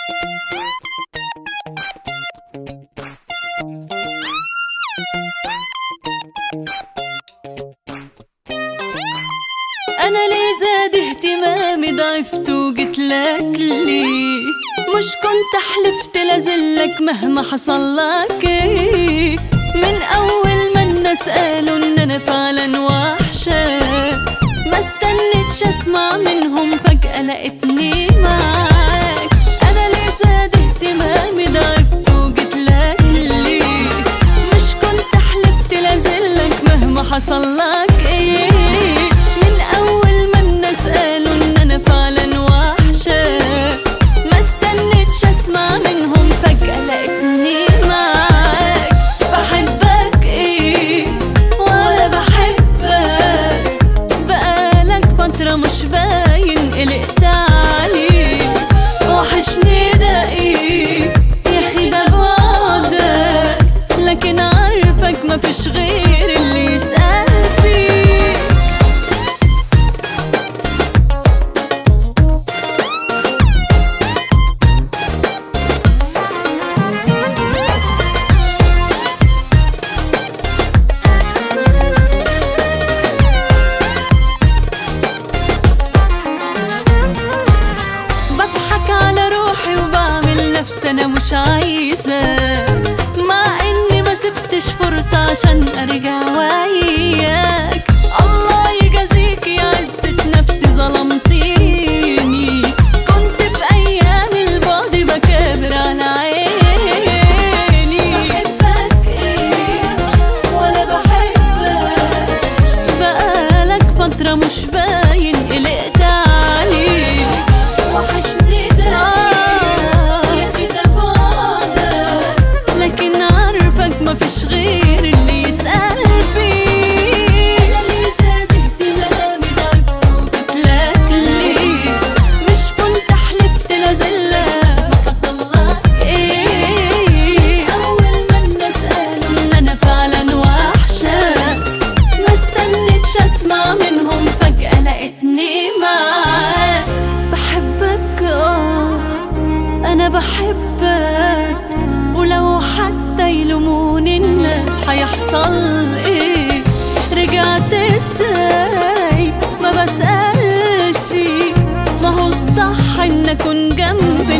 انا ليه زاد اهتمامي ضعفت وقلت لك لي مش كنت حلفت لازلك مهما حصل لك إيه من اول ما الناس قالوا ان انا فعلا وحشه ما استنيتش اسمع منهم فجاه لقيتني معاك انا ليه زاد اهتمامي ضعفت وقلت لك لي مش كنت حلفت لازلك مهما حصل لك ايه من اول ما الناس قالوا ان انا فعلا وحشه ما استنيتش اسمع منهم فجاه لقيتني معاك بحبك ايه ولا بحبك بقالك فتره مش باين قلقت عليك وحشني ده ايه يا اخي ده بعدك لكن عارفك مفيش غير اللي يسأل فيك بضحك على روحي وبعمل نفسي انا مش عايزة مع اني ما سبتش فرصة عشان ارجع وياك الله يجازيك يا عزة نفسي ظلمتيني كنت في ايام البعد بكابر على عيني بحبك ايه ولا بحبك بقالك فترة مش باين قلقت عليك وحشني ده يا اخي ده بعدك لكن عارفك مفيش غير اللي يسأل فيه انا اللي زاد اهتمامي ضعفت وجيتلك ليه مش كنت حلفت لازلك ما حصلك ايه اول ما الناس قالوا ان انا فعلا وحشك ما استنيتش اسمع منهم فجأة لقيتني معاك بحبك اه انا بحبك ولو حتى يلوموني الناس هيحصل ايه رجعت ازاي ما بسألش ما هو الصح ان اكون جنب